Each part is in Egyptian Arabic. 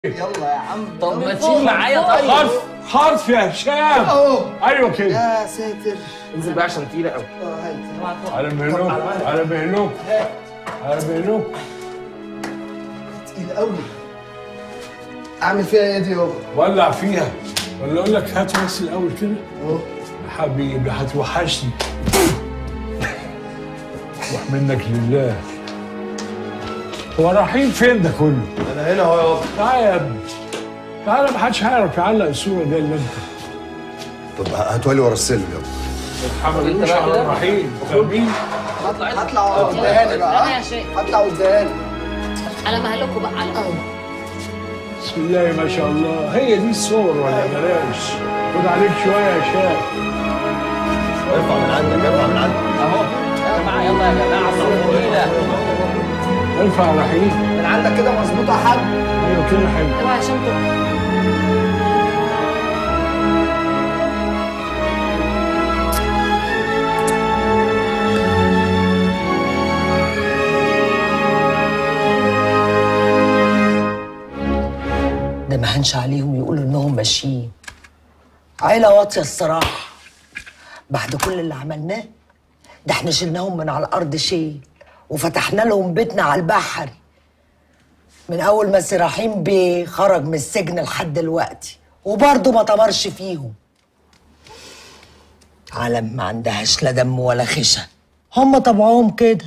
يلا يا عم طب ما تشيل معايا طيب حرف حرف يا هشام اهو ايوه كده يا ساتر انزل بقى عشان تقيله قوي اه هات على مهلوك على مهلوك على مهلوك تقيل قوي اعمل فيها ايه دي يابا ولع فيها ولا اقول لك هات بس الاول كده اهو حبيبي هتوحشني روح منك لله هو رحيم فين ده كله؟ انا هنا اهو يابا تعالى يا ابني تعالى محدش هيعرف يعلق الصورة دي الا انت طب هاتولي ورا السلم يابا محمد انت مش بقى على كده؟ الرحيم فاهمين؟ هطلع هطلع قدامي بقى انا ها؟ يا شيخ هطلع قدامي على مهلكوا بقى على بسم الله ما شاء الله هي دي الصور ولا بلاش خد عليك شوية يا شاب ارفع من عندك ارفع من عندك اهو يا جماعه يلا يا جماعه صور تقيله ارفع يا رحيم من عندك كده مظبوط يا حاج ايوه كده حلو اوعى عشان تبقى ده ما هنش عليهم يقولوا انهم ماشيين عيلة واطية الصراحة بعد كل اللي عملناه ده احنا شلناهم من على الأرض شيل وفتحنا لهم بيتنا على البحر من أول ما سراحيم بيه خرج من السجن لحد دلوقتي وبرضه ما تمرش فيهم عالم ما عندهاش لا دم ولا خشة هم طبعهم كده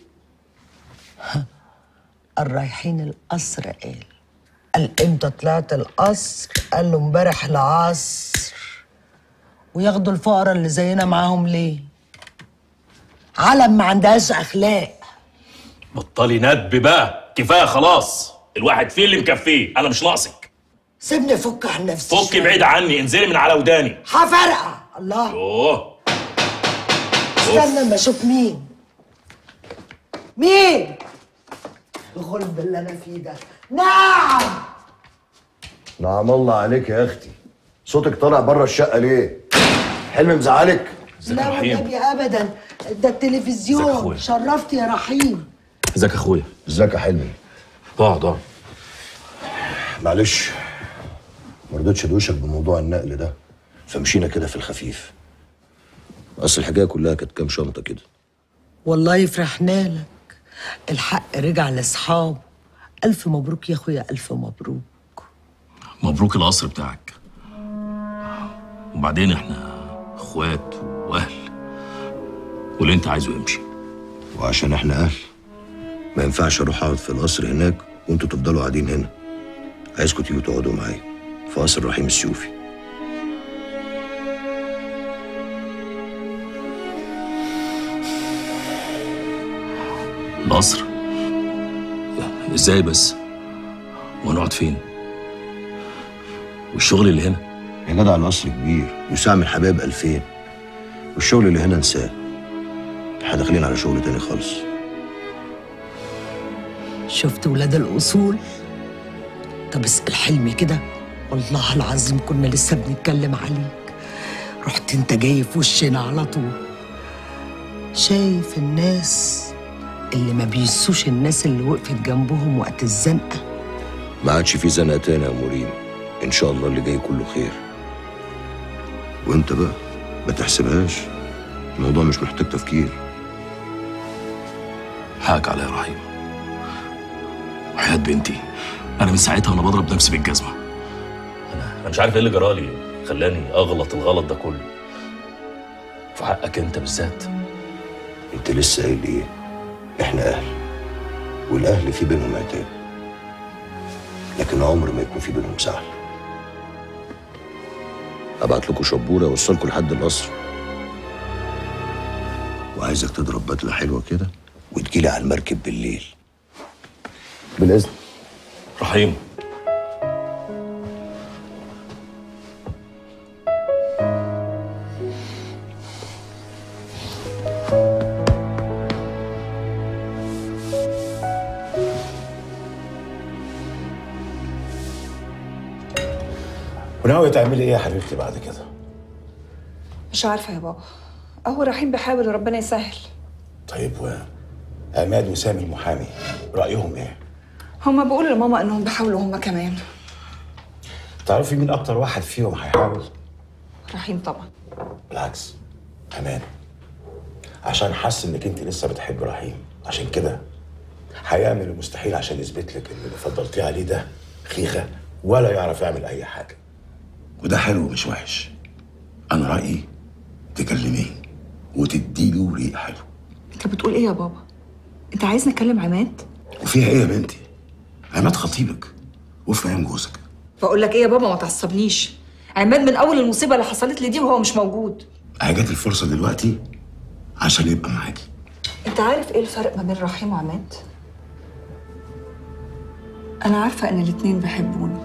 الرايحين القصر قال قال امتى طلعت القصر قال له امبارح العصر وياخدوا الفقراء اللي زينا معاهم ليه علم ما عندهاش اخلاق بطلي ندب بقى كفايه خلاص الواحد فيه اللي مكفيه انا مش ناقصك سيبني افك عن نفسي فكي شوية. بعيد عني انزلي من على وداني هفرقع الله اوه استنى اما اشوف مين مين الغلب اللي انا فيه ده نعم نعم الله عليك يا اختي صوتك طالع بره الشقه ليه حلم مزعلك ازيك يا لا رحيم والنبي ابدا ده ازيك يا التلفزيون أخويا؟ شرفت يا رحيم ازيك يا اخويا ازيك يا حلمي اقعد اقعد معلش ما رضيتش ادوشك بموضوع النقل ده فمشينا كده في الخفيف اصل الحكايه كلها كانت كام شنطه كده والله فرحنا لك الحق رجع لاصحابه الف مبروك يا اخويا الف مبروك مبروك القصر بتاعك وبعدين احنا اخوات واهل واللي انت عايزه يمشي وعشان احنا اهل ما ينفعش اروح اقعد في القصر هناك وانتوا تفضلوا قاعدين هنا عايزكم تيجوا تقعدوا معايا في قصر رحيم السيوفي القصر ازاي بس وهنقعد فين والشغل اللي هنا يا جدع القصر كبير يساع من حبايب ألفين والشغل اللي هنا نساه احنا داخلين على شغل تاني خالص شفت ولاد الاصول طب اسال حلمي كده والله العظيم كنا لسه بنتكلم عليك رحت انت جاي في وشنا على طول شايف الناس اللي ما بيسوش الناس اللي وقفت جنبهم وقت الزنقه ما عادش في زنقة تاني يا مريم ان شاء الله اللي جاي كله خير وانت بقى ما تحسبهاش الموضوع مش محتاج تفكير حقك عليا يا رحيم وحياة بنتي انا من ساعتها وانا بضرب نفسي بالجزمه انا انا مش عارف ايه اللي جرالي خلاني اغلط الغلط ده كله في حقك انت بالذات انت لسه قايل ايه احنا اهل والاهل في بينهم عتاب لكن عمر ما يكون في بينهم سهل ابعت لكم شبوره اوصلكم لحد القصر وعايزك تضرب بدله حلوه كده وتجيلي على المركب بالليل بالاذن رحيم وناوية تعملي ايه يا حبيبتي بعد كده؟ مش عارفة يا بابا أهو رحيم بيحاول وربنا يسهل طيب و عماد وسامي المحامي رأيهم ايه؟ هما بيقولوا لماما إنهم بيحاولوا هما كمان تعرفي مين اكتر واحد فيهم هيحاول رحيم طبعا بالعكس امان عشان حاسس انك انت لسه بتحب رحيم عشان كده هيعمل المستحيل عشان يثبت لك ان اللي فضلتيه عليه ده خيخه ولا يعرف يعمل اي حاجه وده حلو مش وحش انا رايي تكلميه وتديله ريق حلو انت بتقول ايه يا بابا انت عايزني اكلم عماد وفيها ايه يا بنتي عماد خطيبك وفاهم جوزك بقول لك ايه يا بابا ما تعصبنيش عماد من اول المصيبه اللي حصلت لي دي وهو مش موجود جت الفرصه دلوقتي عشان يبقى معاكي انت عارف ايه الفرق ما بين رحيم وعماد انا عارفه ان الاتنين بيحبوني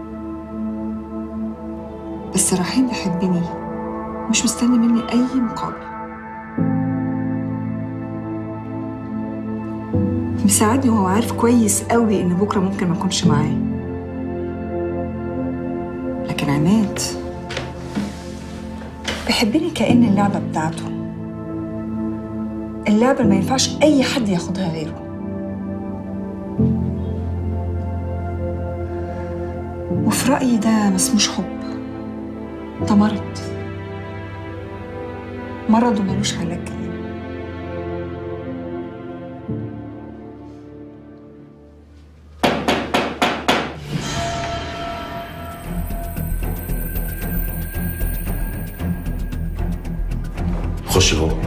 بس رحيم بيحبني مش مستني مني اي مقابل مساعدني وهو عارف كويس قوي ان بكره ممكن ما اكونش معاه لكن عماد بيحبني كأن اللعبة بتاعته اللعبة اللي ما ينفعش أي حد ياخدها غيره وفي رأيي ده ما اسموش حب ده مرض مرض وملوش علاج كمان خش جوه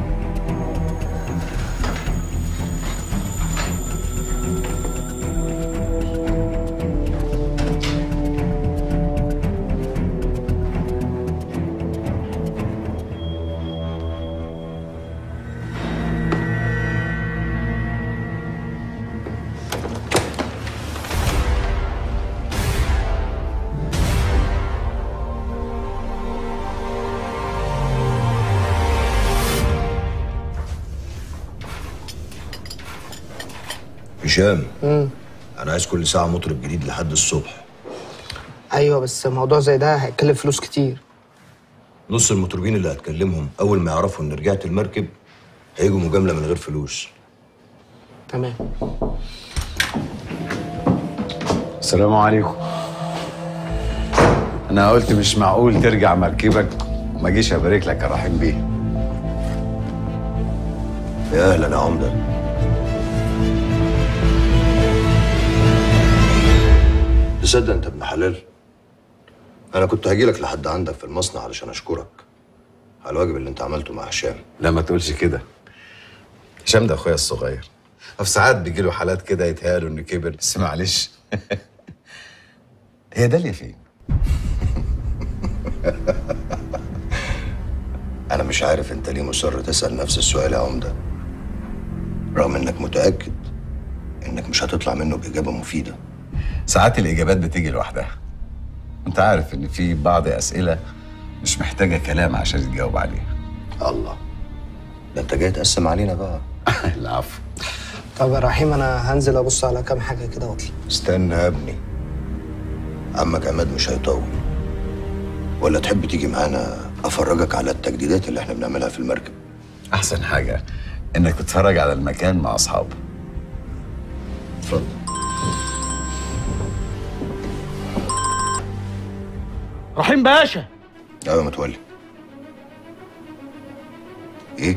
هشام انا عايز كل ساعه مطرب جديد لحد الصبح ايوه بس موضوع زي ده هيكلف فلوس كتير نص المطربين اللي هتكلمهم اول ما يعرفوا ان رجعت المركب هيجوا مجامله من غير فلوس تمام السلام عليكم انا قلت مش معقول ترجع مركبك وما اجيش ابارك لك يا رحيم بيه يا اهلا يا عمده تصدق انت ابن حلال انا كنت هجيلك لحد عندك في المصنع علشان اشكرك على الواجب اللي انت عملته مع هشام لا ما تقولش كده هشام ده اخويا الصغير في ساعات بيجي له حالات كده يتهيأله انه كبر بس معلش هي داليا فين؟ انا مش عارف انت ليه مصر تسال نفس السؤال يا عمده رغم انك متاكد انك مش هتطلع منه باجابه مفيده ساعات الاجابات بتيجي لوحدها انت عارف ان في بعض اسئله مش محتاجه كلام عشان تجاوب عليها الله ده انت جاي تقسم علينا بقى العفو طب يا رحيم انا هنزل ابص على كام حاجه كده واطلع استنى يا ابني عمك عماد مش هيطول ولا تحب تيجي معانا افرجك على التجديدات اللي احنا بنعملها في المركب احسن حاجه انك تتفرج على المكان مع اصحابه اتفضل رحيم باشا ايوه متولي ايه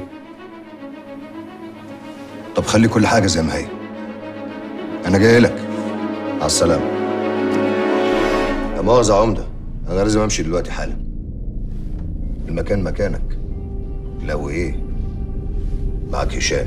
طب خلي كل حاجه زي ما هي انا جاي لك على السلامه لا مؤاخذه يا عمده انا لازم امشي دلوقتي حالا المكان مكانك لو ايه معاك هشام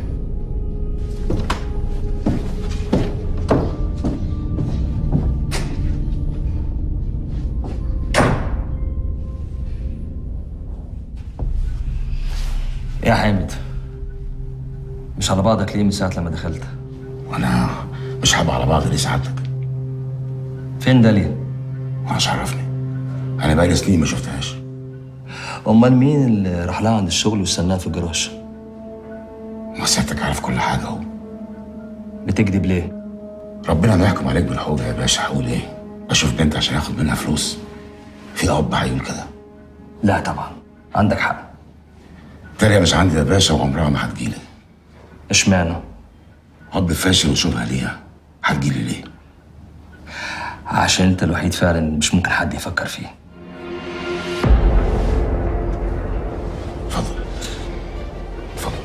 يا حامد مش على بعضك ليه من ساعة لما دخلت؟ وانا مش هبقى على بعض ليه سعادتك فين داليا؟ ومش عرفني انا بقالي سنين ما شفتهاش أمال مين اللي راح لها عند الشغل واستناها في الجراج؟ ما سيادتك عارف كل حاجه اهو بتكذب ليه؟ ربنا ما يحكم عليك بالحوجه يا باشا هقول ايه اشوف بنت عشان ياخد منها فلوس في اب هيقول كده لا طبعا عندك حق تريا مش عندي يا باشا وعمرها ما هتجيلي اشمعنى؟ اب فاشل وشبهه ليها هتجيلي ليه عشان انت الوحيد فعلا مش ممكن حد يفكر فيه اتفضل اتفضل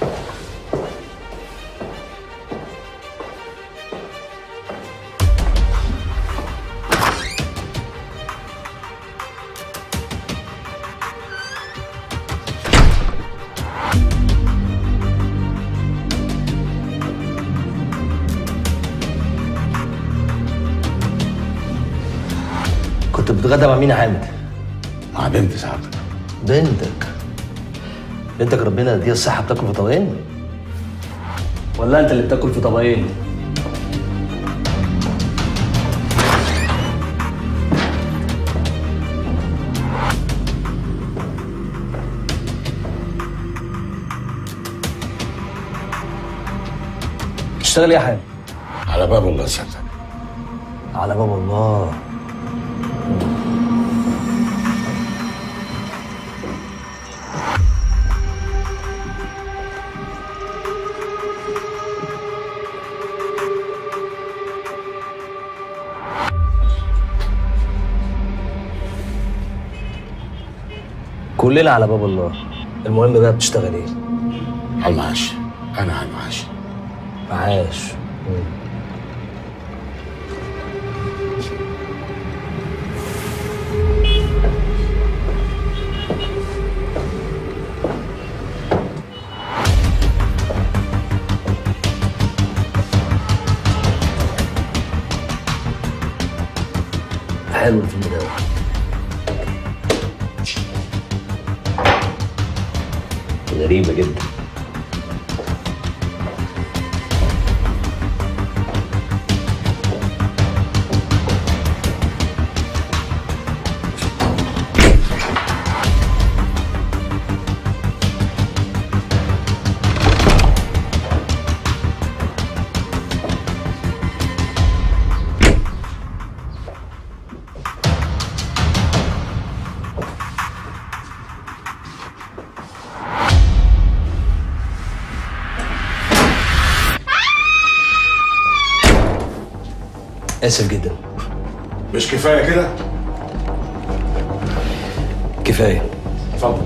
كنت بتتغدى مع مين يا حامد؟ مع بنت سعادتك بنتك بنتك ربنا يديها الصحة بتاكل في طبقين؟ ولا أنت اللي بتاكل في طبقين؟ بتشتغل ايه يا حامد؟ على باب الله سعادتك على باب الله كلنا على باب الله المهم بقى بتشتغل ايه؟ على المعاش انا على المعاش معاش مم. حلو الفيلم ده غريبة جدا آسف جدا مش كفايه كده كفاية اتفضل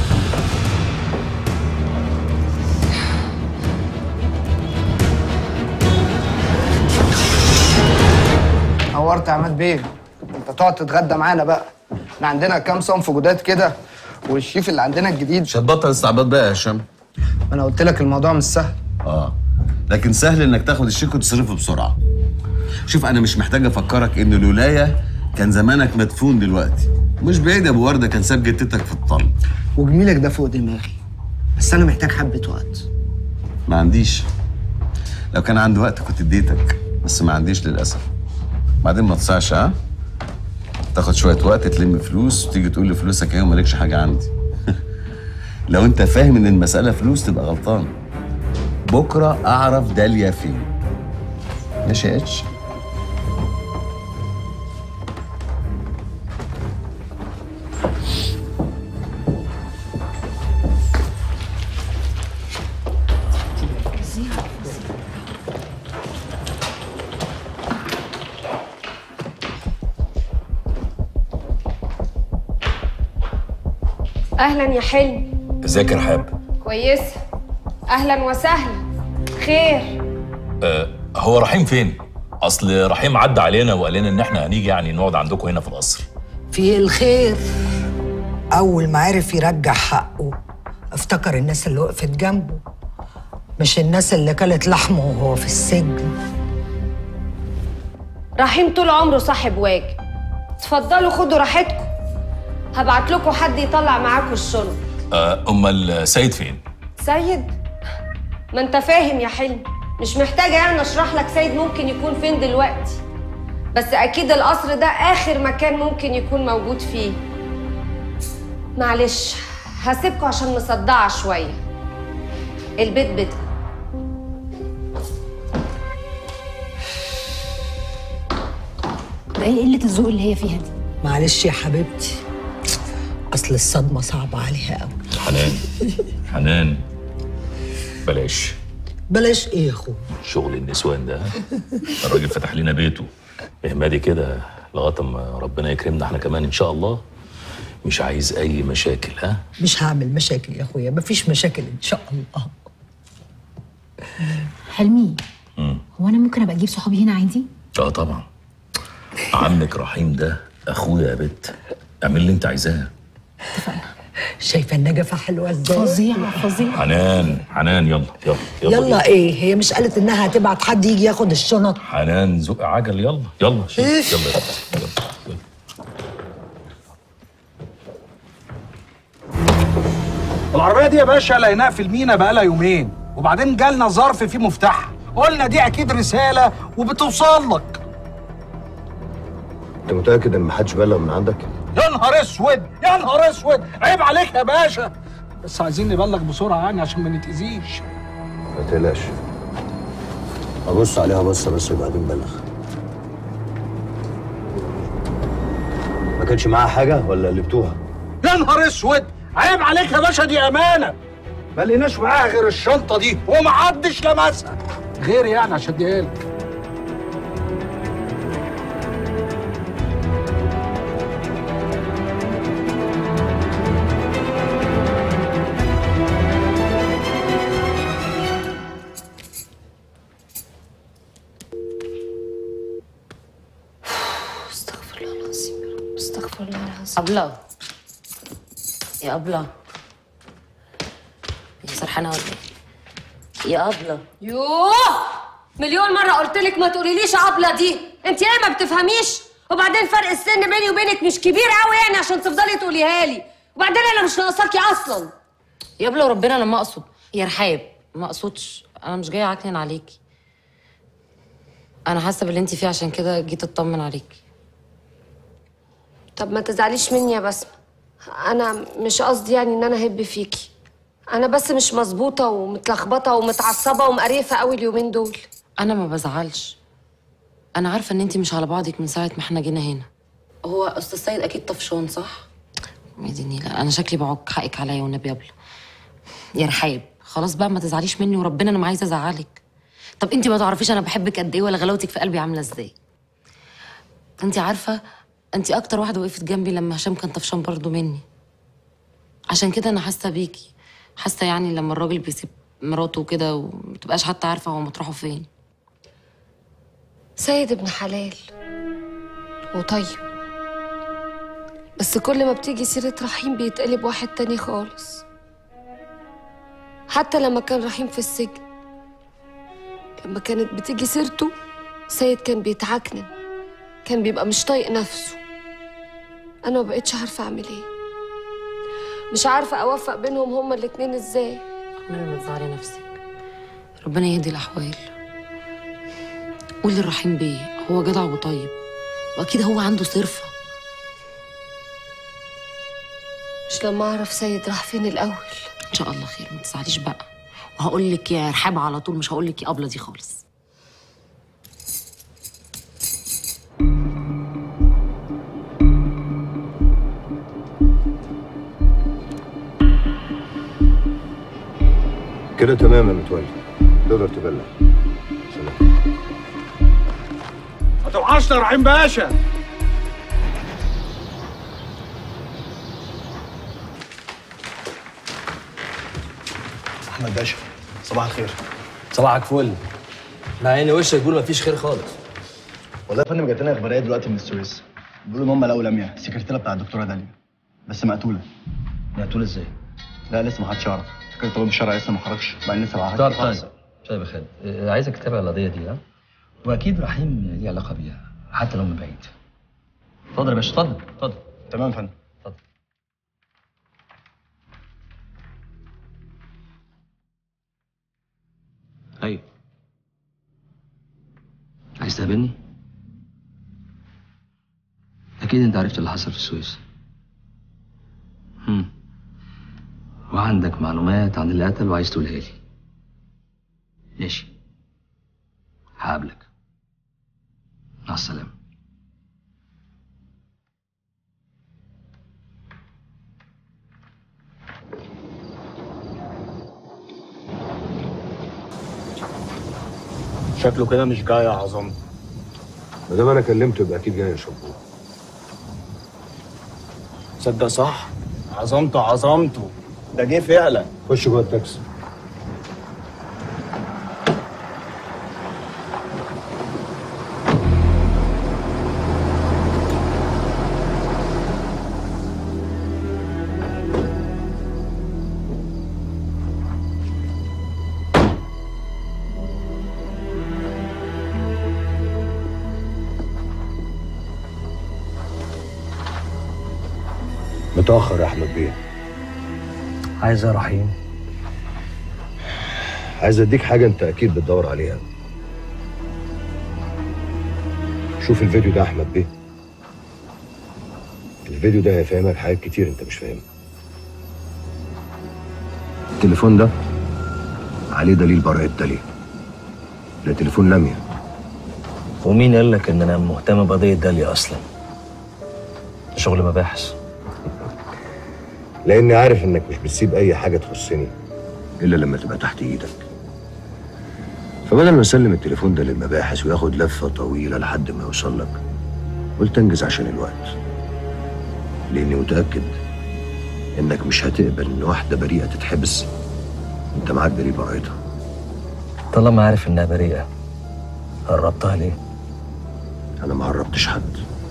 نورت يا عماد بيه انت تقعد تتغدى معانا بقى احنا عندنا كام صنف جداد كده والشيف اللي عندنا الجديد مش هتبطل استعباط بقى يا هشام ما انا قلت لك الموضوع مش سهل اه لكن سهل انك تاخد الشيك وتصرفه بسرعه شوف انا مش محتاج افكرك ان لولايا كان زمانك مدفون دلوقتي مش بعيد يا ابو ورده كان ساب جتتك في الطلب وجميلك ده فوق دماغي بس انا محتاج حبه وقت ما عنديش لو كان عندي وقت كنت اديتك بس ما عنديش للاسف بعدين ما تصعش ها تاخد شويه وقت تلم فلوس وتيجي تقول لي فلوسك ايه ومالكش حاجه عندي لو انت فاهم ان المساله فلوس تبقى غلطان بكره اعرف داليا فين ماشي يا اتش اهلا يا حلمي ازيك يا رحاب كويسه اهلا وسهلا خير أه هو رحيم فين اصل رحيم عدى علينا وقال لنا ان احنا هنيجي يعني نقعد عندكم هنا في القصر في الخير أول ما عرف يرجع حقه افتكر الناس اللي وقفت جنبه مش الناس اللي كلت لحمه وهو في السجن رحيم طول عمره صاحب واجب اتفضلوا خدوا راحتكم هبعت لكم حد يطلع معاكم الشنط أه امال سيد فين سيد ما انت فاهم يا حلمي مش محتاجه يعني اشرح لك سيد ممكن يكون فين دلوقتي بس اكيد القصر ده اخر مكان ممكن يكون موجود فيه معلش هسيبكم عشان مصدعه شويه البيت بيتكم ده ايه قله الذوق اللي هي فيها دي معلش يا حبيبتي أصل الصدمة صعبة عليها قوي حنان حنان بلاش بلاش إيه يا أخو شغل النسوان ده ها؟ الراجل فتح لنا بيته اهمادي كده لغايه اما ربنا يكرمنا احنا كمان ان شاء الله مش عايز اي مشاكل ها مش هعمل مشاكل يا اخويا مفيش مشاكل ان شاء الله حلمي هو انا ممكن ابقى اجيب صحابي هنا عادي اه طبعا عمك رحيم ده اخويا يا بت اعمل اللي انت عايزاه شايفه النجفه حلوه ازاي فظيعه فظيعه حنان حنان يلا يلا يلا, بينا. ايه هي مش قالت انها هتبعت حد يجي ياخد الشنط حنان زق عجل يلا يلا شيل إيه؟ يلا يا بت يلا يلا. العربيه دي يا باشا لقيناها في المينا بقالها يومين وبعدين جالنا ظرف فيه مفتاح قلنا دي اكيد رساله وبتوصل لك انت متاكد ان محدش بلغ من عندك يا نهار اسود يا نهار اسود عيب عليك يا باشا بس عايزين نبلغ بسرعه يعني عشان ما نتاذيش ما تقلقش ابص عليها بصه بس وبعدين بلغ ما كانش معاها حاجه ولا قلبتوها يا نهار اسود عيب عليك يا باشا دي امانه ما لقيناش معاها غير الشنطه دي ومحدش لمسها غير يعني عشان اديها لك استغفر الله العظيم يا رب استغفر الله العظيم أبلة يا أبلة انت سرحانه ولا ايه؟ يا ابله يوه مليون مرة قلت لك ما تقوليليش أبلة دي انت ايه ما بتفهميش وبعدين فرق السن بيني وبينك مش كبير قوي يعني عشان تفضلي تقوليها لي وبعدين انا مش ناقصاكي اصلا يا ابله وربنا انا ما اقصد يا رحاب ما اقصدش انا مش جايه اعكنن عليكي انا حاسه باللي انت فيه عشان كده جيت اطمن عليكي طب ما تزعليش مني يا بسمة انا مش قصدي يعني ان انا هب فيكي انا بس مش مظبوطة ومتلخبطة ومتعصبة ومقريفة قوي اليومين دول انا ما بزعلش انا عارفه ان انت مش على بعضك من ساعه ما احنا جينا هنا هو استاذ سيد اكيد طفشان صح يا دي نيلة انا شكلي بعك حقك عليا والنبي يا ابله يا رحاب خلاص بقى ما تزعليش مني وربنا انا ما عايزه ازعلك طب انت ما تعرفيش انا بحبك قد ايه ولا غلاوتك في قلبي عامله ازاي انت عارفه انت اكتر واحده وقفت جنبي لما هشام كان طفشان برضه مني عشان كده انا حاسه بيكي حاسه يعني لما الراجل بيسيب مراته كده ومتبقاش حتى عارفه هو مطرحه فين سيد ابن حلال وطيب بس كل ما بتيجي سيرة رحيم بيتقلب واحد تاني خالص حتى لما كان رحيم في السجن لما كانت بتيجي سيرته سيد كان بيتعكنن كان بيبقى مش طايق نفسه انا ما بقتش عارفه اعمل ايه مش عارفه اوفق بينهم هما الاتنين ازاي ربنا ما تزعلي نفسك ربنا يهدي الاحوال قولي الرحيم بيه هو جدع وطيب واكيد هو عنده صرفه مش لما اعرف سيد راح فين الاول ان شاء الله خير ما تزعليش بقى وهقول لك يا رحاب على طول مش هقول لك يا ابله دي خالص كده تمام يا متولي تقدر تبلغ سلام هتوحشنا رحيم باشا احمد باشا صباح الخير صباحك فل مع عيني وشك بيقول مفيش خير خالص والله يا فندم جات لنا اخباريه دلوقتي من السويس بيقولوا ان هم لقوا لميا السكرتيره بتاع الدكتوره داليا بس مقتوله مقتوله ازاي؟ لا لسه ما حدش يعرف فكره الطبيب الشرعي لسه ما خرجش بعدين لسه بعت طيب طيب طيب يا خالد آه، عايزك تتابع القضيه دي ها واكيد رحيم ليه علاقه بيها حتى لو من بعيد اتفضل يا باشا اتفضل اتفضل تمام يا فندم ايوه عايز تقابلني؟ اكيد انت عرفت اللي حصل في السويس هم. وعندك معلومات عن اللي قتل وعايز تقولها لي ماشي هقابلك مع السلامه شكله كده مش جاي يا عظام ما دام انا كلمته يبقى اكيد جاي يشربوه تصدق صح عظمته عظمته ده جه فعلا خش جوه التاكسي متاخر يا احمد بيه عايز يا رحيم عايز اديك حاجه انت اكيد بتدور عليها شوف الفيديو ده يا احمد بيه الفيديو ده هيفهمك حاجات كتير انت مش فاهمها التليفون ده عليه دليل براءة دليل ده تليفون لميا ومين قال لك ان انا مهتم بقضيه داليا اصلا ده شغل مباحث لاني عارف انك مش بتسيب اي حاجه تخصني الا لما تبقى تحت ايدك فبدل ما اسلم التليفون ده للمباحث وياخد لفه طويله لحد ما يوصل لك قلت انجز عشان الوقت لاني متاكد انك مش هتقبل ان واحده بريئه تتحبس انت معاك دليل براءتها طالما عارف انها بريئه قربتها ليه انا ما عربتش حد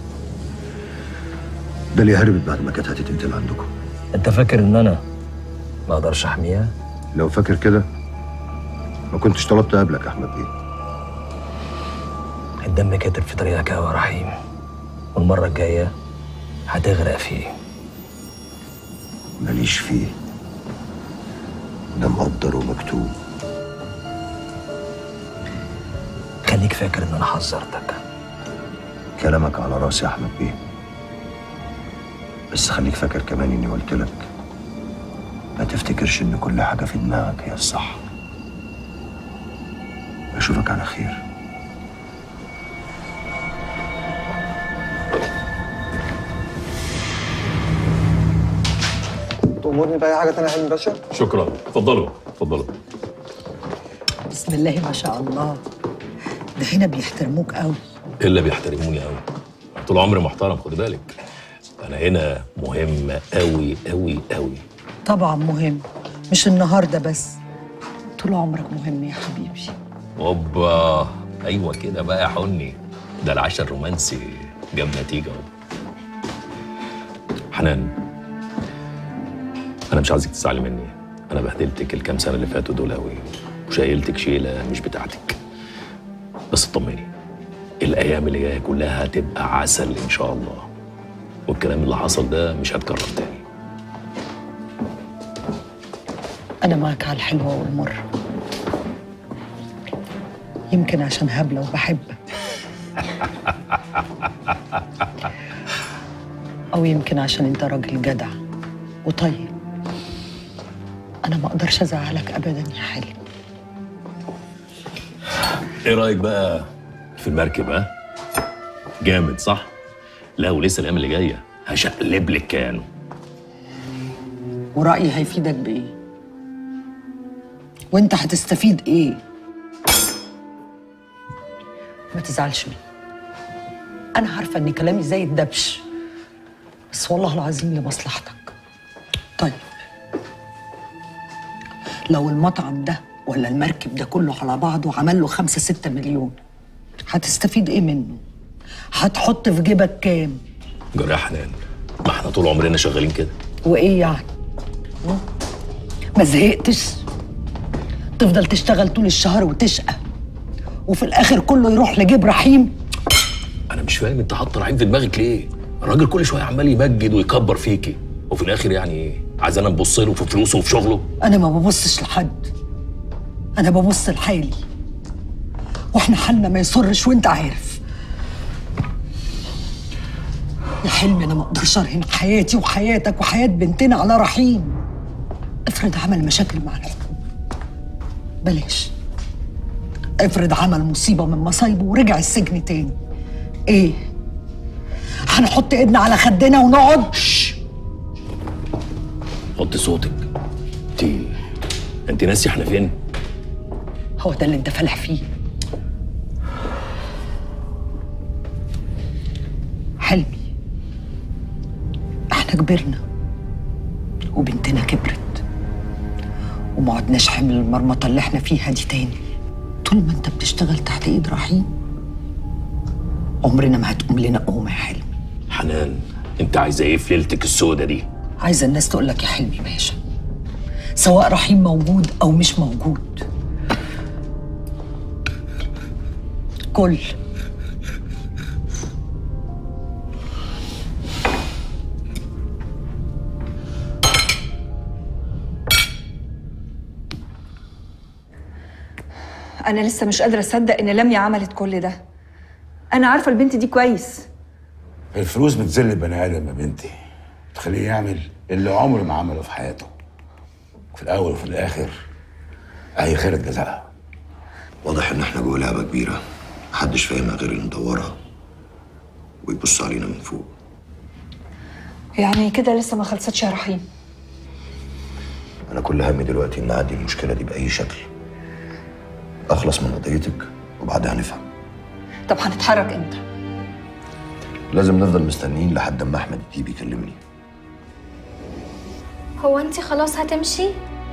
داليا هربت بعد ما كانت هتتقتل عندكم انت فاكر ان انا ما اقدرش احميها لو فاكر كده ما كنتش طلبت قبلك يا احمد بيه الدم كتب في طريقك يا رحيم والمره الجايه هتغرق فيه ماليش فيه ده مقدر ومكتوب خليك فاكر ان انا حذرتك كلامك على راسي يا احمد بيه بس خليك فاكر كمان اني قلت لك ما تفتكرش ان كل حاجه في دماغك هي الصح اشوفك على خير تأمرني بأي حاجة تانية يا حلمي باشا؟ شكرا اتفضلوا اتفضلوا بسم الله ما شاء الله ده هنا بيحترموك قوي الا بيحترموني قوي طول عمري محترم خد بالك انا هنا مهم قوي قوي قوي طبعا مهم مش النهارده بس طول عمرك مهم يا حبيبي اوبا ايوه كده بقى يا حني ده العشاء الرومانسي جاب نتيجه اهو حنان انا مش عايزك تزعلي مني انا بهدلتك الكام سنه اللي فاتوا دول قوي وشايلتك شيله مش بتاعتك بس اطمني الايام اللي جايه كلها هتبقى عسل ان شاء الله والكلام اللي حصل ده مش هتكرر تاني انا معاك على الحلوه والمره يمكن عشان هبله وبحبك او يمكن عشان انت راجل جدع وطيب انا ما اقدرش ازعلك ابدا يا حلمي ايه رايك بقى في المركب ها جامد صح لا ولسه الايام اللي جايه هشقلب لك كيانه ورأيي هيفيدك بإيه؟ وأنت هتستفيد إيه؟ ما تزعلش مني أنا عارفة إن كلامي زي الدبش بس والله العظيم لمصلحتك طيب لو المطعم ده ولا المركب ده كله على بعضه عمل له خمسة ستة مليون هتستفيد إيه منه؟ هتحط في جيبك كام؟ جرى يا حنان ما احنا طول عمرنا شغالين كده وايه يعني م? ما زهقتش تفضل تشتغل طول الشهر وتشقى وفي الاخر كله يروح لجيب رحيم انا مش فاهم انت حاطه رحيم في دماغك ليه الراجل كل شويه عمال يمجد ويكبر فيكي وفي الاخر يعني ايه عايز انا نبص له في فلوسه وفي شغله انا ما ببصش لحد انا ببص لحالي واحنا حالنا ما يسرش وانت عارف يا حلمي انا ما اقدرش ارهن حياتي وحياتك وحياه بنتنا على رحيم افرض عمل مشاكل مع الحكومه بلاش افرض عمل مصيبه من مصايبه ورجع السجن تاني ايه هنحط ايدنا على خدنا ونقعد وطي صوتك انت انت ناسي احنا فين هو ده اللي انت فالح فيه حلمي احنا كبرنا وبنتنا كبرت وما عدناش حمل المرمطه اللي احنا فيها دي تاني طول ما انت بتشتغل تحت ايد رحيم عمرنا ما هتقوم لنا قومه يا حلمي حنان انت عايزه ايه في ليلتك السودة دي عايزه الناس تقول لك يا حلمي باشا سواء رحيم موجود او مش موجود كل انا لسه مش قادره اصدق ان لميا عملت كل ده انا عارفه البنت دي كويس الفلوس بتذل البني ادم يا بنتي تخليه يعمل اللي عمره ما عمله في حياته في الاول وفي الاخر اهي خيرة جزاها واضح ان احنا جوه لعبه كبيره محدش فاهمها غير اللي مدورها ويبص علينا من فوق يعني كده لسه ما خلصتش يا رحيم انا كل همي دلوقتي ان اعدي المشكله دي باي شكل اخلص من قضيتك وبعدها نفهم طب هنتحرك امتى لازم نفضل مستنيين لحد اما احمد يجي يكلمني هو انت خلاص هتمشي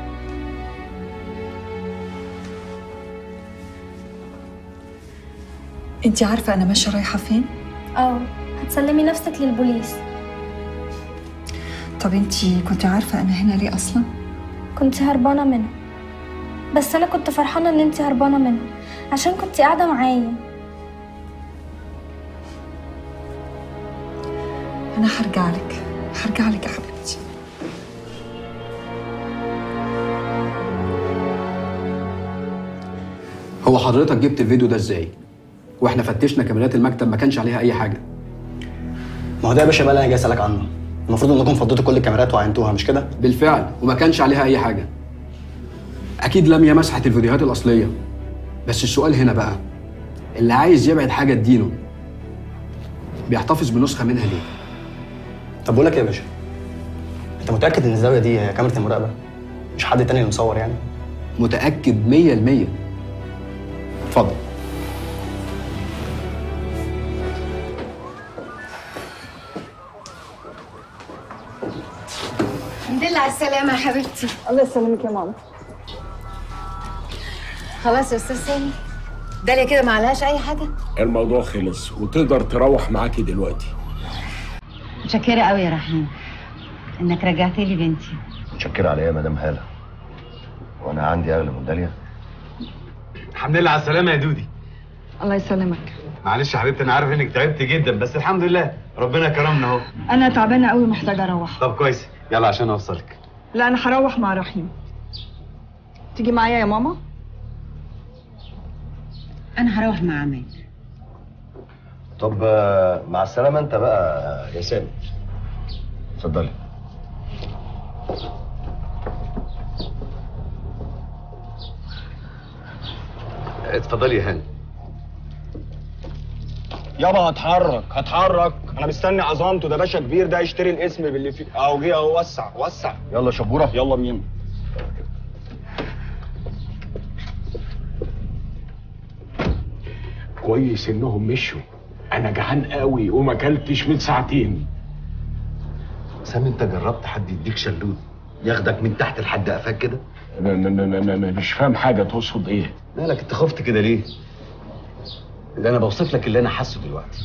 انت عارفه انا ماشيه رايحه فين اه هتسلمي نفسك للبوليس طب انت كنت عارفه انا هنا ليه اصلا كنت هربانه منه بس انا كنت فرحانه ان انت هربانه منه عشان كنت قاعده معايا انا هرجع لك هرجع لك يا حبيبتي هو حضرتك جبت الفيديو ده ازاي؟ واحنا فتشنا كاميرات المكتب ما كانش عليها اي حاجه ما هو ده يا باشا بقى اللي انا جاي اسالك عنه المفروض انكم فضيتوا كل الكاميرات وعينتوها مش كده بالفعل وما كانش عليها اي حاجه اكيد لميا مسحت الفيديوهات الاصليه بس السؤال هنا بقى اللي عايز يبعد حاجه تدينه بيحتفظ بنسخه منها ليه طب بقول لك إيه يا باشا انت متاكد ان الزاويه دي هي كاميرا المراقبه مش حد تاني اللي مصور يعني متاكد 100% اتفضل الحمد لله على السلامة يا حبيبتي الله يسلمك يا ماما خلاص يا استاذ سامي داليا كده ما عليهاش اي حاجة الموضوع خلص وتقدر تروح معاكي دلوقتي متشكرة قوي يا رحيم انك رجعت لي بنتي متشكر على ايه يا مدام هاله وانا عندي اغلى من داليا الحمد لله على السلامة يا دودي الله يسلمك معلش يا حبيبتي انا عارف انك تعبت جدا بس الحمد لله ربنا كرمنا اهو انا تعبانه قوي محتاجه اروح طب كويس يلا عشان اوصلك لا انا هروح مع رحيم تيجي معايا يا ماما انا هروح مع عماد طب آه، مع السلامه انت بقى يا سامي اتفضلي اتفضلي يا هاني يابا هتحرك هتحرك انا مستني عظمته ده باشا كبير ده يشتري الاسم باللي فيه اهو جه اهو وسع وسع يلا شبوره يلا بينا كويس انهم مشوا انا جعان قوي وما اكلتش من ساعتين سامي انت جربت حد يديك شلوت ياخدك من تحت لحد قفاك كده انا أنا- أنا- أنا- أنا مش فاهم حاجه تقصد ايه مالك انت خفت كده ليه ده انا بوصف لك اللي انا حاسه دلوقتي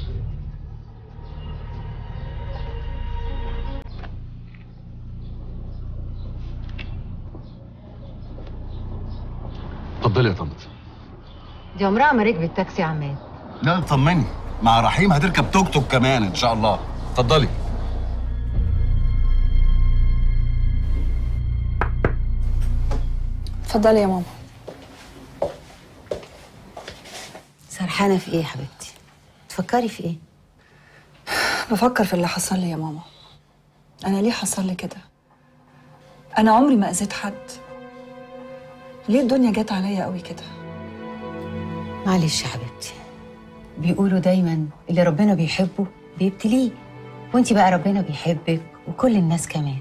اتفضلي يا طنط دي عمرها ما ركبت تاكسي يا عماد لا اطمني مع رحيم هتركب توك توك كمان ان شاء الله اتفضلي اتفضلي يا ماما سرحانة في ايه يا حبيبتي تفكري في ايه بفكر في اللي حصل لي يا ماما انا ليه حصل لي كده انا عمري ما اذيت حد ليه الدنيا جت عليا قوي كده معلش يا حبيبتي بيقولوا دايما اللي ربنا بيحبه بيبتليه وانتي بقى ربنا بيحبك وكل الناس كمان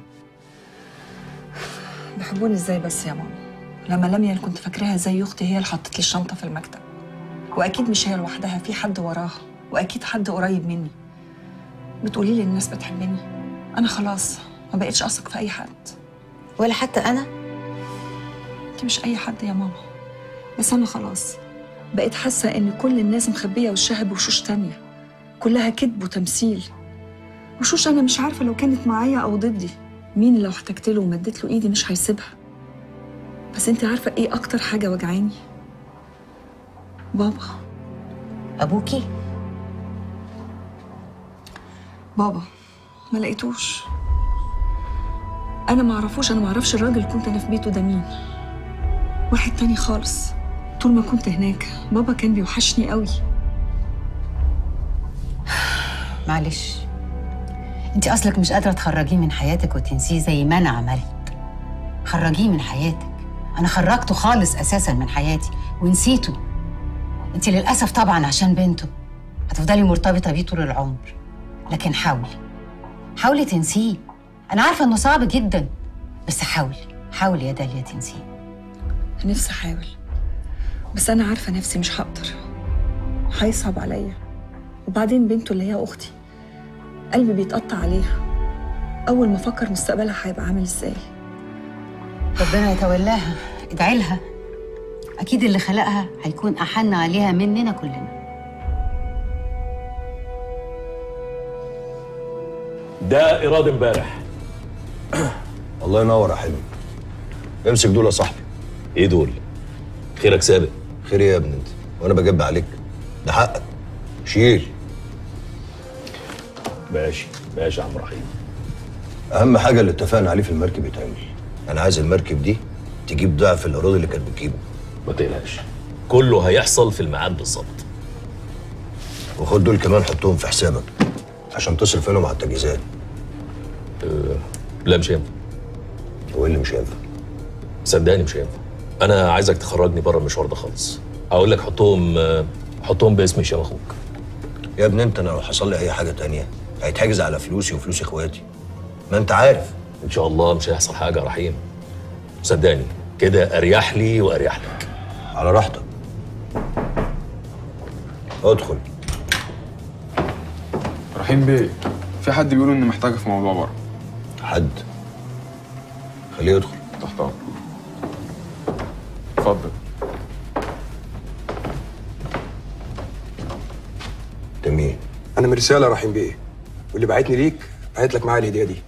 بيحبوني ازاي بس يا ماما لما لميا اللي كنت فاكراها زي اختي هي اللي حطت لي الشنطه في المكتب واكيد مش هي لوحدها في حد وراها واكيد حد قريب مني بتقولي لي الناس بتحبني انا خلاص ما بقتش اثق في اي حد ولا حتى انا انت مش اي حد يا ماما بس انا خلاص بقيت حاسه ان كل الناس مخبيه وشها بوشوش تانية كلها كذب وتمثيل وشوش انا مش عارفه لو كانت معايا او ضدي مين لو احتجت له ومديت له ايدي مش هيسيبها بس انت عارفه ايه اكتر حاجه وجعاني بابا ابوكي بابا ما لقيتوش انا ما اعرفوش انا ما اعرفش الراجل اللي كنت انا في بيته ده مين واحد تاني خالص طول ما كنت هناك بابا كان بيوحشني قوي معلش انت اصلك مش قادره تخرجيه من حياتك وتنسيه زي ما انا عملت خرجيه من حياتك انا خرجته خالص اساسا من حياتي ونسيته انت للاسف طبعا عشان بنته هتفضلي مرتبطه بيه طول العمر لكن حاولي حاولي تنسيه انا عارفه انه صعب جدا بس حاولي حاولي يا داليا تنسيه نفسي احاول بس انا عارفه نفسي مش هقدر هيصعب عليا وبعدين بنته اللي هي اختي قلبي بيتقطع عليها اول ما افكر مستقبلها هيبقى عامل ازاي ربنا يتولاها ادعي لها اكيد اللي خلقها هيكون احن عليها مننا كلنا ده ايراد امبارح الله ينور يا حلمي امسك دول يا صاحبي ايه دول؟ خيرك سابق خير ايه يا ابني انت وانا بجب عليك ده حقك شيل ماشي ماشي يا عم رحيم اهم حاجه اللي اتفقنا عليه في المركب يتعمل انا عايز المركب دي تجيب ضعف الايراد اللي كانت بتجيبه ما تقلقش كله هيحصل في الميعاد بالظبط وخد دول كمان حطهم في حسابك عشان تصرف منهم على التجهيزات أه لا مش هينفع هو اللي مش هينفع صدقني مش هينفع انا عايزك تخرجني بره المشوار ده خالص هقول لك حطهم آه، حطهم باسم هشام اخوك يا ابني انت انا لو حصل لي اي حاجه تانية هيتحجز على فلوسي وفلوس اخواتي ما انت عارف ان شاء الله مش هيحصل حاجه يا رحيم صدقني كده اريح لي واريح لك على راحتك ادخل رحيم بيه في حد بيقول اني محتاجه في موضوع بره حد خليه يدخل تحت امرك اتفضل انت مين انا من رساله رحيم بيه واللي بعتني ليك بعت لك معايا الهديه دي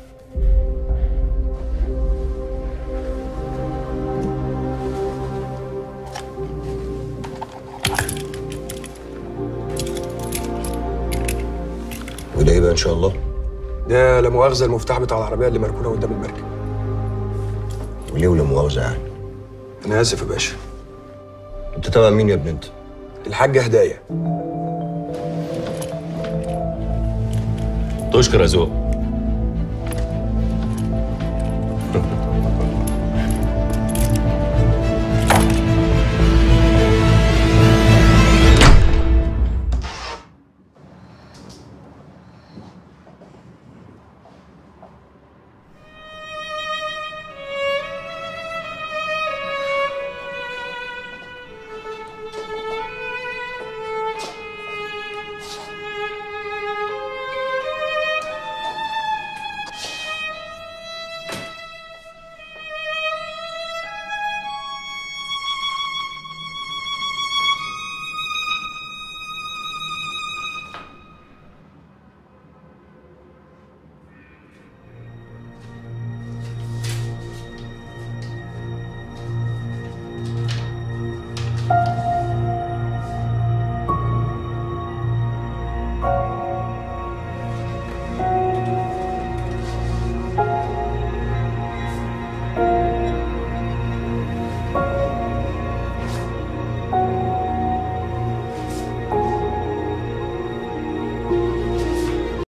وده ايه بقى ان شاء الله ده لا مؤاخذه المفتاح بتاع العربيه اللي مركونه قدام المركب وليه ولا مؤاخذه يعني انا اسف يا باشا انت تبع مين يا ابني انت الحاجه هدايا تشكر يا ذوق